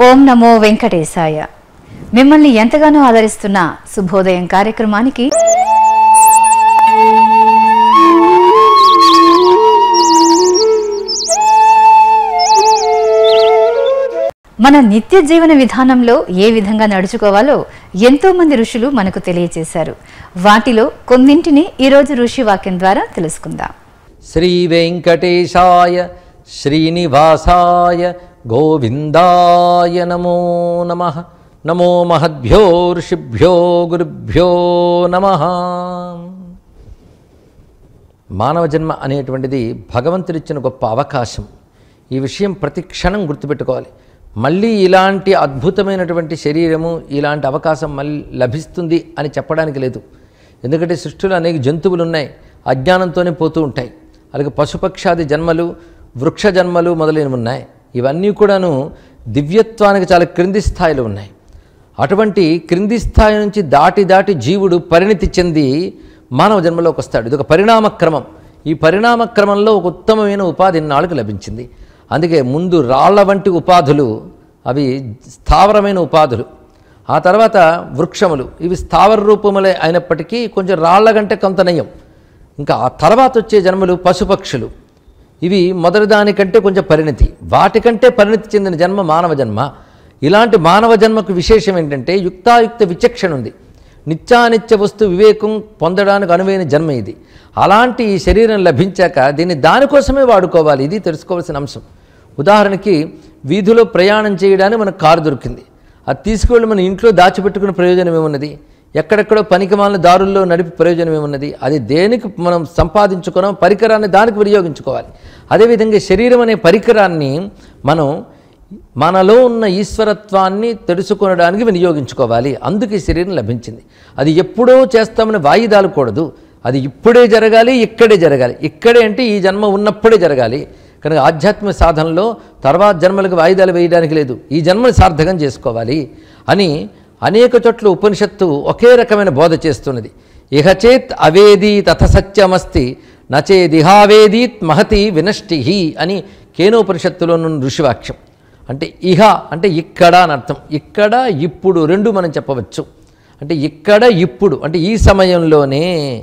ఓం నమో వెంకటేశాయ మిమ్మల్ని ఎంతగానో ఆదరిస్తున్న శుభోదయం కార్యక్రమానికి మన నిత్య జీవన విధానంలో ఏ విధంగా నడుచుకోవాలో ఎంతో మంది ఋషులు మనకు తెలియజేశారు వాటిలో కొన్నింటిని ఈరోజు ఋషి వాక్యం ద్వారా తెలుసుకుందాం శ్రీ వెంకటేశాయ శ్రీనివాసాయ గోవిందాయ నమో నమ నమో మహద్భ్యో ఋషిభ్యో గురుభ్యో నమ మానవ జన్మ అనేటువంటిది భగవంతుడిచ్చిన గొప్ప అవకాశం ఈ విషయం ప్రతి క్షణం గుర్తుపెట్టుకోవాలి మళ్ళీ ఇలాంటి అద్భుతమైనటువంటి శరీరము ఇలాంటి అవకాశం మళ్ళీ లభిస్తుంది అని చెప్పడానికి లేదు ఎందుకంటే సృష్టిలో అనేక జంతువులు ఉన్నాయి అజ్ఞానంతోనే పోతూ ఉంటాయి అలాగే పశుపక్షాది జన్మలు వృక్ష జన్మలు మొదలైనవి ఉన్నాయి ఇవన్నీ కూడాను దివ్యత్వానికి చాలా క్రింది స్థాయిలో ఉన్నాయి అటువంటి క్రింది స్థాయి నుంచి దాటి దాటి జీవుడు పరిణితి చెంది మానవ జన్మలోకి వస్తాడు ఇది ఒక పరిణామ క్రమం ఈ పరిణామ క్రమంలో ఒక ఉత్తమమైన ఉపాధి నాలుగు లభించింది అందుకే ముందు రాళ్ల వంటి ఉపాధులు అవి స్థావరమైన ఉపాధులు ఆ తర్వాత వృక్షములు ఇవి స్థావర రూపములే అయినప్పటికీ కొంచెం రాళ్ల కంటే కొంత నయం ఇంకా ఆ తర్వాత వచ్చే జన్మలు పశుపక్షులు ఇవి మొదటి దానికంటే కొంచెం పరిణితి వాటికంటే పరిణితి చెందిన జన్మ మానవ జన్మ ఇలాంటి మానవ జన్మకు విశేషం ఏంటంటే యుక్తాయుక్త విచక్షణ ఉంది నిత్యానిత్య వస్తు వివేకం పొందడానికి అనువైన జన్మ ఇది అలాంటి ఈ శరీరం లభించాక దీన్ని దానికోసమే వాడుకోవాలి ఇది తెలుసుకోవాల్సిన అంశం ఉదాహరణకి వీధిలో ప్రయాణం చేయడానికి మనకు కారు దొరికింది అది తీసుకువెళ్ళి మన ఇంట్లో దాచిపెట్టుకునే ప్రయోజనం ఏమున్నది ఎక్కడెక్కడో పనికిమాలిన దారుల్లో నడిపి ప్రయోజనం ఏమున్నది అది దేనికి మనం సంపాదించుకున్నాం పరికరాన్ని దానికి వినియోగించుకోవాలి అదేవిధంగా శరీరం అనే పరికరాన్ని మనం మనలో ఉన్న ఈశ్వరత్వాన్ని తెలుసుకొనడానికి వినియోగించుకోవాలి అందుకే ఈ శరీరం లభించింది అది ఎప్పుడో చేస్తామని వాయిదాలు కూడదు అది ఇప్పుడే జరగాలి ఇక్కడే జరగాలి ఇక్కడే అంటే ఈ జన్మ ఉన్నప్పుడే జరగాలి కనుక ఆధ్యాత్మిక సాధనలో తర్వాత జన్మలకు వాయిదాలు వేయడానికి లేదు ఈ జన్మని సార్థకం చేసుకోవాలి అని అనేక చోట్ల ఉపనిషత్తు ఒకే రకమైన బోధ చేస్తున్నది ఇహచేత్ అవేదీ తథ సత్యమస్తి నచేదిహావేదీత్ మహతి వినష్టిహి అని కేనోపనిషత్తులో నున్న ఋషివాక్యం అంటే ఇహ అంటే ఇక్కడ అని అర్థం ఇక్కడ ఇప్పుడు రెండు మనం చెప్పవచ్చు అంటే ఇక్కడ ఇప్పుడు అంటే ఈ సమయంలోనే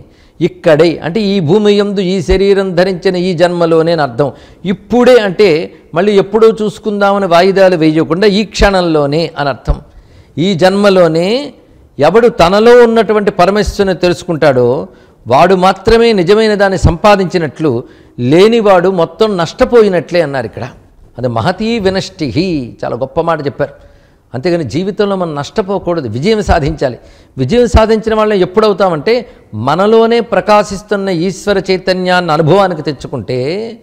ఇక్కడే అంటే ఈ భూమి యందు ఈ శరీరం ధరించిన ఈ జన్మలోనే అని అర్థం ఇప్పుడే అంటే మళ్ళీ ఎప్పుడో చూసుకుందామని వాయిదాలు వేయకుండా ఈ క్షణంలోనే అని అర్థం ఈ జన్మలోనే ఎవడు తనలో ఉన్నటువంటి పరమేశ్వరుని తెలుసుకుంటాడో వాడు మాత్రమే నిజమైన దాన్ని సంపాదించినట్లు లేనివాడు మొత్తం నష్టపోయినట్లే అన్నారు ఇక్కడ అది మహతీ వినష్టిహి చాలా గొప్ప మాట చెప్పారు అంతేగాని జీవితంలో మనం నష్టపోకూడదు విజయం సాధించాలి విజయం సాధించిన వాళ్ళని ఎప్పుడవుతామంటే మనలోనే ప్రకాశిస్తున్న ఈశ్వర చైతన్యాన్ని అనుభవానికి తెచ్చుకుంటే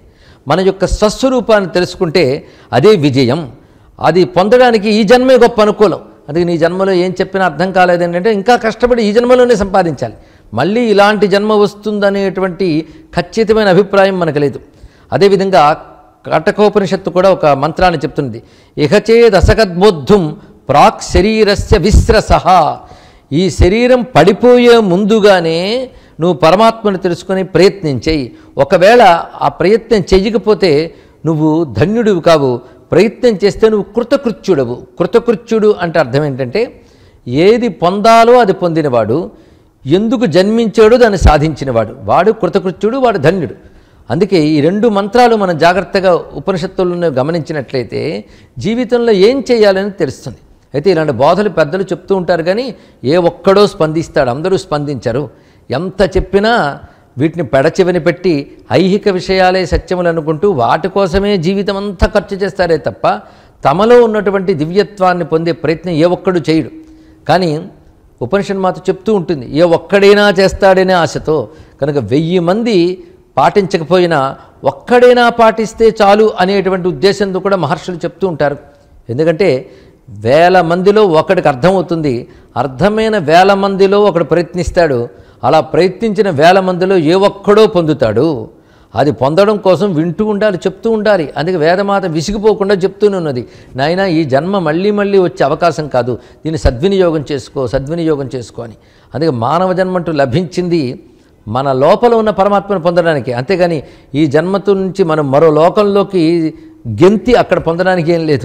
మన యొక్క స్వస్వరూపాన్ని తెలుసుకుంటే అదే విజయం అది పొందడానికి ఈ జన్మే గొప్ప అనుకూలం అది నీ జన్మలో ఏం చెప్పినా అర్థం కాలేదంటే ఇంకా కష్టపడి ఈ జన్మలోనే సంపాదించాలి మళ్ళీ ఇలాంటి జన్మ వస్తుందనేటువంటి ఖచ్చితమైన అభిప్రాయం మనకు లేదు అదేవిధంగా కటకోపనిషత్తు కూడా ఒక మంత్రాన్ని చెప్తుంది ఇహచేదసగద్బోద్ధుం ప్రాక్ శరీరస్య విశ్రసహ ఈ శరీరం పడిపోయే ముందుగానే నువ్వు పరమాత్మను తెలుసుకొని ప్రయత్నించేయి ఒకవేళ ఆ ప్రయత్నం చెయ్యకపోతే నువ్వు ధన్యుడివి కావు ప్రయత్నం చేస్తే నువ్వు కృతకృత్యుడవు కృతకృత్యుడు అంటే అర్థం ఏంటంటే ఏది పొందాలో అది పొందినవాడు ఎందుకు జన్మించాడో దాన్ని సాధించినవాడు వాడు కృతకృత్యుడు వాడు ధన్యుడు అందుకే ఈ రెండు మంత్రాలు మనం జాగ్రత్తగా ఉపనిషత్తులను గమనించినట్లయితే జీవితంలో ఏం చేయాలని తెలుస్తుంది అయితే ఇలాంటి బోధలు పెద్దలు చెప్తూ ఉంటారు కానీ ఏ ఒక్కడో స్పందిస్తాడు అందరూ స్పందించరు ఎంత చెప్పినా వీటిని పెడచెవిని పెట్టి ఐహిక విషయాలే సత్యములు అనుకుంటూ వాటి కోసమే జీవితం అంతా ఖర్చు చేస్తారే తప్ప తమలో ఉన్నటువంటి దివ్యత్వాన్ని పొందే ప్రయత్నం ఏ ఒక్కడు చేయడు కానీ ఉపనిషత్ మాత చెప్తూ ఉంటుంది ఏ ఒక్కడైనా చేస్తాడనే ఆశతో కనుక వెయ్యి మంది పాటించకపోయినా ఒక్కడైనా పాటిస్తే చాలు అనేటువంటి ఉద్దేశంతో కూడా మహర్షులు చెప్తూ ఉంటారు ఎందుకంటే వేల మందిలో ఒకడికి అర్థమవుతుంది అర్థమైన వేల మందిలో ఒకడు ప్రయత్నిస్తాడు అలా ప్రయత్నించిన వేల మందిలో ఏ ఒక్కడో పొందుతాడు అది పొందడం కోసం వింటూ ఉండాలి చెప్తూ ఉండాలి అందుకే వేదమాత విసిగిపోకుండా చెప్తూనే ఉన్నది నాయన ఈ జన్మ మళ్ళీ మళ్ళీ వచ్చే అవకాశం కాదు దీన్ని సద్వినియోగం చేసుకో సద్వినియోగం చేసుకో అని అందుకే మానవ జన్మ అంటూ లభించింది మన లోపల ఉన్న పరమాత్మను పొందడానికి అంతేగాని ఈ జన్మతో నుంచి మనం మరో లోకంలోకి గెంతి అక్కడ పొందడానికి ఏం లేదు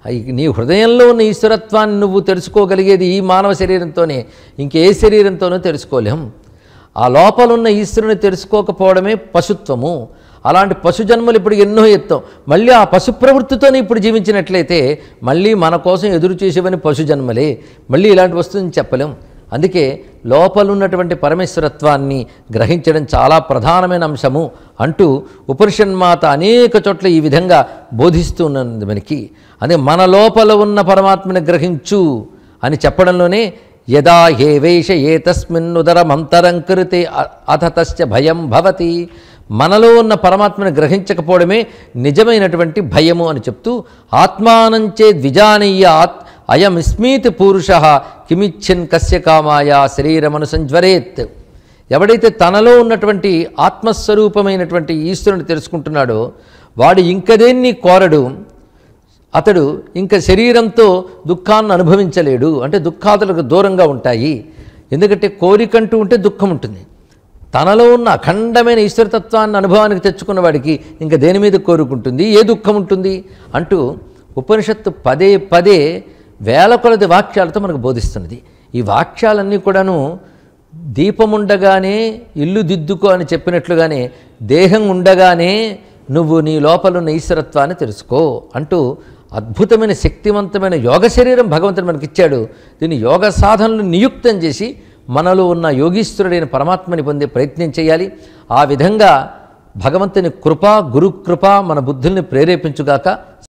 ఈ- నీ హృదయంలో ఉన్న ఈశ్వరత్వాన్ని నువ్వు తెలుసుకోగలిగేది ఈ మానవ శరీరంతోనే ఇంకే శరీరంతోనూ తెలుసుకోలేం ఆ లోపల ఉన్న ఈశ్వరుని తెలుసుకోకపోవడమే పశుత్వము అలాంటి పశు జన్మలు ఇప్పుడు ఎన్నో ఎత్తాం మళ్ళీ ఆ పశు ప్రవృత్తితోనే ఇప్పుడు జీవించినట్లయితే మళ్ళీ మన కోసం ఎదురు చేసేవని పశు జన్మలే మళ్ళీ ఇలాంటి వస్తుందని చెప్పలేం అందుకే లోపల ఉన్నటువంటి పరమేశ్వరత్వాన్ని గ్రహించడం చాలా ప్రధానమైన అంశము అంటూ ఉపనిషన్మాత అనేక చోట్ల ఈ విధంగా బోధిస్తూ ఉన్నది మనకి అదే మన లోపల ఉన్న పరమాత్మని గ్రహించు అని చెప్పడంలోనే యదా ఏ వేష ఏ తస్మిన్నుదరమంతరం కృతే అథ తస్య భయం భవతి మనలో ఉన్న పరమాత్మని గ్రహించకపోవడమే నిజమైనటువంటి భయము అని చెప్తూ ఆత్మానంచే ద్విజానీయాత్ అయమిస్మీతి పురుష కిమిచ్చిన్ కస్య కామాయ శరీరమను సంజ్వరేత్ ఎవడైతే తనలో ఉన్నటువంటి ఆత్మస్వరూపమైనటువంటి ఈశ్వరుని తెలుసుకుంటున్నాడో వాడు ఇంకదేన్ని కోరడు అతడు ఇంకా శరీరంతో దుఃఖాన్ని అనుభవించలేడు అంటే దుఃఖాదులకు దూరంగా ఉంటాయి ఎందుకంటే కోరికంటూ ఉంటే దుఃఖం ఉంటుంది తనలో ఉన్న అఖండమైన ఈశ్వరతత్వాన్ని అనుభవానికి తెచ్చుకున్న వాడికి ఇంకా దేని మీద కోరుకుంటుంది ఏ దుఃఖం ఉంటుంది అంటూ ఉపనిషత్తు పదే పదే వేల కొలది వాక్యాలతో మనకు బోధిస్తున్నది ఈ వాక్యాలన్నీ కూడాను దీపం ఉండగానే ఇల్లు దిద్దుకో అని చెప్పినట్లుగానే దేహం ఉండగానే నువ్వు నీ లోపల ఉన్న ఈశ్వరత్వాన్ని తెలుసుకో అంటూ అద్భుతమైన శక్తివంతమైన యోగ శరీరం భగవంతుడు మనకిచ్చాడు దీన్ని యోగ సాధనలు నియుక్తం చేసి మనలో ఉన్న యోగీశ్వరుడైన పరమాత్మని పొందే ప్రయత్నం చేయాలి ఆ విధంగా భగవంతుని కృప గురుకృప మన బుద్ధుల్ని ప్రేరేపించుగాక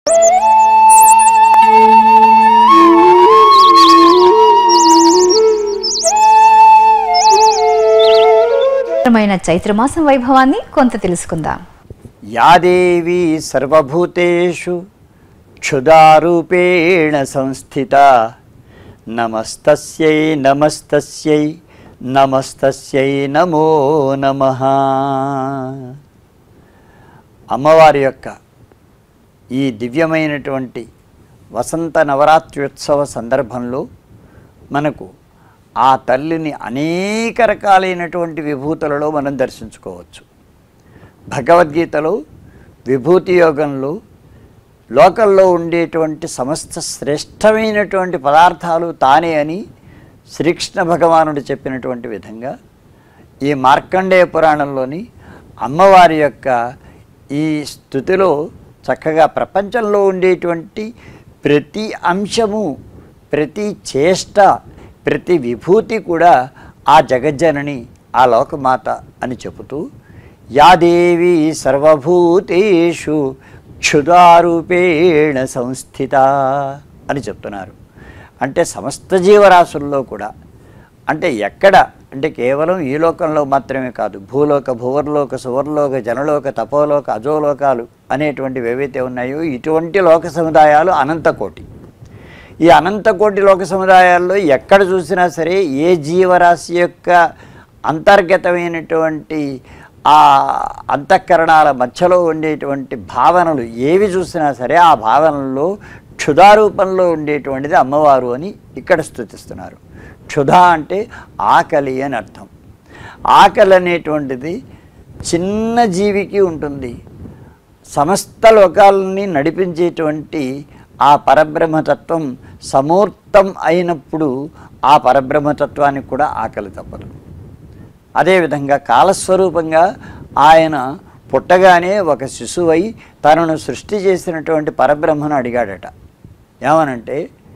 పవిత్రమైన చైత్రమాసం వైభవాన్ని కొంత తెలుసుకుందాం యా దేవీ సర్వభూతేషు క్షుదారూపేణ సంస్థిత నమస్తస్యై నమస్తస్యై నమస్తస్యై నమో నమ అమ్మవారి యొక్క ఈ దివ్యమైనటువంటి వసంత నవరాత్ర్యోత్సవ సందర్భంలో మనకు ఆ తల్లిని అనేక రకాలైనటువంటి విభూతులలో మనం దర్శించుకోవచ్చు భగవద్గీతలో విభూతి యోగంలో లోకల్లో ఉండేటువంటి సమస్త శ్రేష్టమైనటువంటి పదార్థాలు తానే అని శ్రీకృష్ణ భగవానుడు చెప్పినటువంటి విధంగా ఈ మార్కండేయ పురాణంలోని అమ్మవారి యొక్క ఈ స్థుతిలో చక్కగా ప్రపంచంలో ఉండేటువంటి ప్రతి అంశము ప్రతి చేష్ట ప్రతి విభూతి కూడా ఆ జగజ్జనని ఆ లోకమాత అని చెబుతూ యాదేవి సర్వభూతేషు క్షుదారూపేణ సంస్థిత అని చెప్తున్నారు అంటే సమస్త జీవరాశుల్లో కూడా అంటే ఎక్కడ అంటే కేవలం ఈ లోకంలో మాత్రమే కాదు భూలోక భువర్లోక సువర్లోక జనలోక తపోలోక అజోలోకాలు అనేటువంటివి ఏవైతే ఉన్నాయో ఇటువంటి లోక సముదాయాలు అనంతకోటి ఈ అనంతకోటి లోక సముదాయాల్లో ఎక్కడ చూసినా సరే ఏ జీవరాశి యొక్క అంతర్గతమైనటువంటి ఆ అంతఃకరణాల మధ్యలో ఉండేటువంటి భావనలు ఏవి చూసినా సరే ఆ భావనల్లో క్షుధారూపంలో ఉండేటువంటిది అమ్మవారు అని ఇక్కడ స్థుతిస్తున్నారు క్షుధ అంటే ఆకలి అని అర్థం ఆకలి అనేటువంటిది చిన్న జీవికి ఉంటుంది సమస్త లోకాలని నడిపించేటువంటి ఆ పరబ్రహ్మతత్వం సమూర్తం అయినప్పుడు ఆ పరబ్రహ్మతత్వానికి కూడా ఆకలి తప్పదు అదేవిధంగా కాలస్వరూపంగా ఆయన పుట్టగానే ఒక శిశువై తనను సృష్టి చేసినటువంటి పరబ్రహ్మను అడిగాడట ఏమనంటే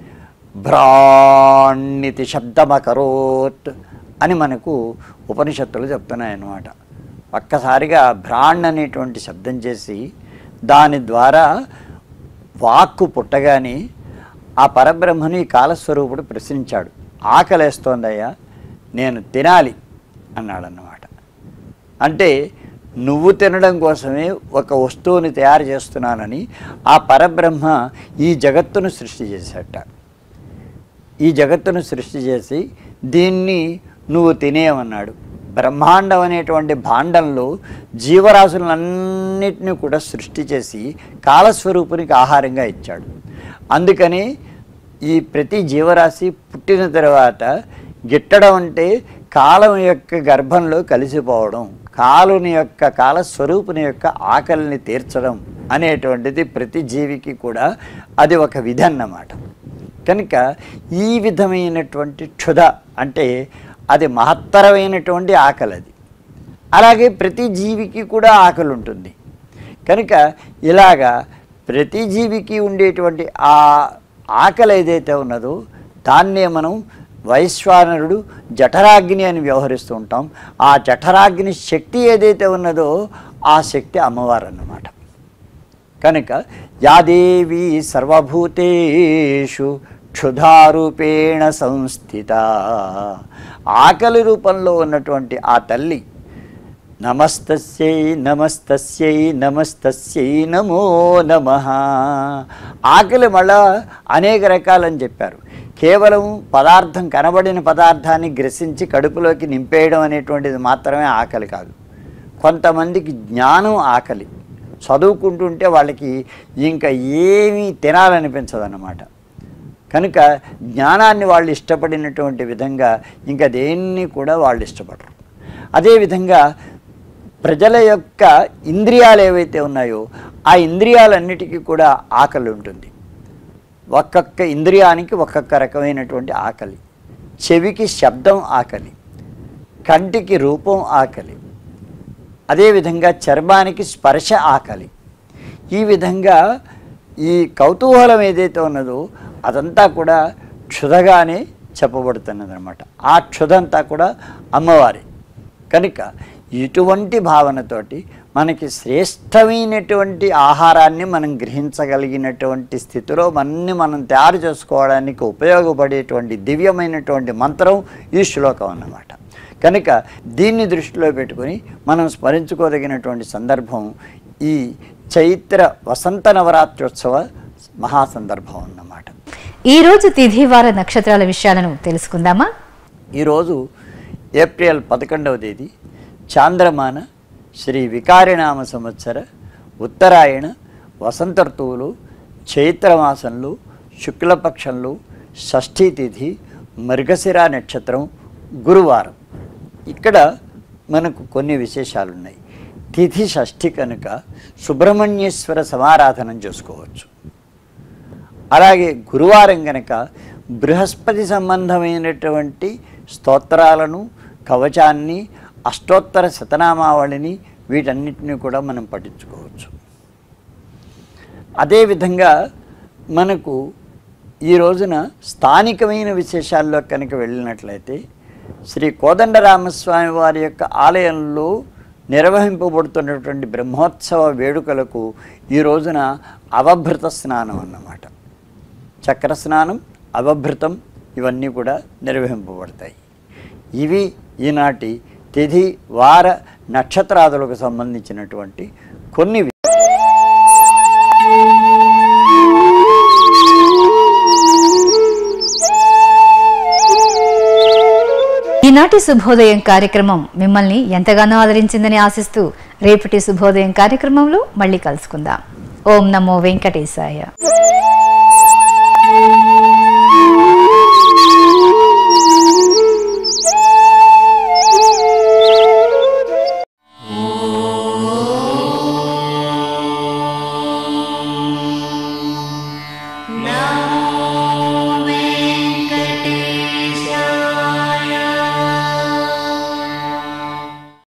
భ్రాణితి శబ్దమకరోత్ అని మనకు ఉపనిషత్తులు చెప్తున్నాయన్నమాట ఒక్కసారిగా భ్రాణ్ అనేటువంటి శబ్దం చేసి దాని ద్వారా వాక్కు పుట్టగానే ఆ పరబ్రహ్మని ఈ కాలస్వరూపుడు ప్రశ్నించాడు ఆకలేస్తోందయ్యా నేను తినాలి అన్నాడన్నమాట అంటే నువ్వు తినడం కోసమే ఒక వస్తువుని తయారు చేస్తున్నానని ఆ పరబ్రహ్మ ఈ జగత్తును సృష్టి చేశాట ఈ జగత్తును సృష్టి చేసి దీన్ని నువ్వు తినేయమన్నాడు బ్రహ్మాండం అనేటువంటి భాండంలో జీవరాశులన్నిటినీ కూడా సృష్టి చేసి కాలస్వరూపునికి ఆహారంగా ఇచ్చాడు అందుకని ఈ ప్రతి జీవరాశి పుట్టిన తర్వాత గిట్టడం అంటే కాలం యొక్క గర్భంలో కలిసిపోవడం కాలుని యొక్క కాలస్వరూపుని యొక్క ఆకలిని తీర్చడం అనేటువంటిది ప్రతి జీవికి కూడా అది ఒక విధి అన్నమాట కనుక ఈ విధమైనటువంటి క్షుధ అంటే అది మహత్తరమైనటువంటి ఆకలి అది అలాగే ప్రతి జీవికి కూడా ఆకలి ఉంటుంది కనుక ఇలాగా ప్రతి జీవికి ఉండేటువంటి ఆ ఆకలి ఏదైతే ఉన్నదో దాన్నే మనం వైశ్వానరుడు జఠరాగ్ని అని వ్యవహరిస్తూ ఉంటాం ఆ జఠరాగ్ని శక్తి ఏదైతే ఉన్నదో ఆ శక్తి అమ్మవారు అన్నమాట కనుక యాదేవి సర్వభూతేషు క్షుధారూపేణ సంస్థిత ఆకలి రూపంలో ఉన్నటువంటి ఆ తల్లి నమస్తస్యై నమస్తస్యై నమస్తస్యై నమో నమ ఆకలి మళ్ళా అనేక రకాలని చెప్పారు కేవలం పదార్థం కనబడిన పదార్థాన్ని గ్రసించి కడుపులోకి నింపేయడం అనేటువంటిది మాత్రమే ఆకలి కాదు కొంతమందికి జ్ఞానం ఆకలి చదువుకుంటుంటే వాళ్ళకి ఇంకా ఏమీ తినాలనిపించదన్నమాట కనుక జ్ఞానాన్ని వాళ్ళు ఇష్టపడినటువంటి విధంగా ఇంకా దేన్ని కూడా వాళ్ళు ఇష్టపడరు అదేవిధంగా ప్రజల యొక్క ఇంద్రియాలు ఏవైతే ఉన్నాయో ఆ ఇంద్రియాలన్నిటికీ కూడా ఆకలి ఉంటుంది ఒక్కొక్క ఇంద్రియానికి ఒక్కొక్క రకమైనటువంటి ఆకలి చెవికి శబ్దం ఆకలి కంటికి రూపం ఆకలి అదేవిధంగా చర్మానికి స్పర్శ ఆకలి ఈ విధంగా ఈ కౌతూహలం ఏదైతే ఉన్నదో అదంతా కూడా క్షుధగానే చెప్పబడుతున్నదన్నమాట ఆ క్షుధంతా కూడా అమ్మవారి కనుక ఇటువంటి భావనతోటి మనకి శ్రేష్టమైనటువంటి ఆహారాన్ని మనం గ్రహించగలిగినటువంటి స్థితిలో మన్ని మనం తయారు చేసుకోవడానికి ఉపయోగపడేటువంటి దివ్యమైనటువంటి మంత్రం ఈ శ్లోకం అన్నమాట కనుక దీన్ని దృష్టిలో పెట్టుకొని మనం స్మరించుకోదగినటువంటి సందర్భం ఈ చైత్ర వసంత నవరాత్రోత్సవ మహాసందర్భం అన్నమాట ఈ రోజు తిథి వార నక్షత్రాల విషయాలను తెలుసుకుందామా ఈరోజు ఏప్రిల్ పదకొండవ తేదీ చాంద్రమాన శ్రీ వికారినామ సంవత్సర ఉత్తరాయణ వసంత ఋతువులు చైత్రమాసంలో శుక్లపక్షంలో షష్ఠీ తిథి మృగశిర నక్షత్రం గురువారం ఇక్కడ మనకు కొన్ని విశేషాలు ఉన్నాయి తిథి షష్ఠి కనుక సుబ్రహ్మణ్యేశ్వర సమారాధనం చేసుకోవచ్చు అలాగే గురువారం గనక బృహస్పతి సంబంధమైనటువంటి స్తోత్రాలను కవచాన్ని అష్టోత్తర శతనామావళిని వీటన్నిటిని కూడా మనం పఠించుకోవచ్చు అదేవిధంగా మనకు ఈ రోజున స్థానికమైన విశేషాల్లో కనుక వెళ్ళినట్లయితే శ్రీ కోదండరామస్వామి వారి యొక్క ఆలయంలో నిర్వహింపబడుతున్నటువంటి బ్రహ్మోత్సవ వేడుకలకు ఈ రోజున అవభృత స్నానం అన్నమాట చక్ర స్నానం అవభృతం ఇవన్నీ కూడా నిర్వహింపబడతాయి ఇవి ఈనాటి తిథి వార నక్షత్రాదులకు సంబంధించినటువంటి కొన్ని వి- ఈనాటి శుభోదయం కార్యక్రమం మిమ్మల్ని ఎంతగానో ఆదరించిందని ఆశిస్తూ రేపటి శుభోదయం కార్యక్రమంలో మళ్ళీ కలుసుకుందాం ఓం నమో వెంకటేశాయ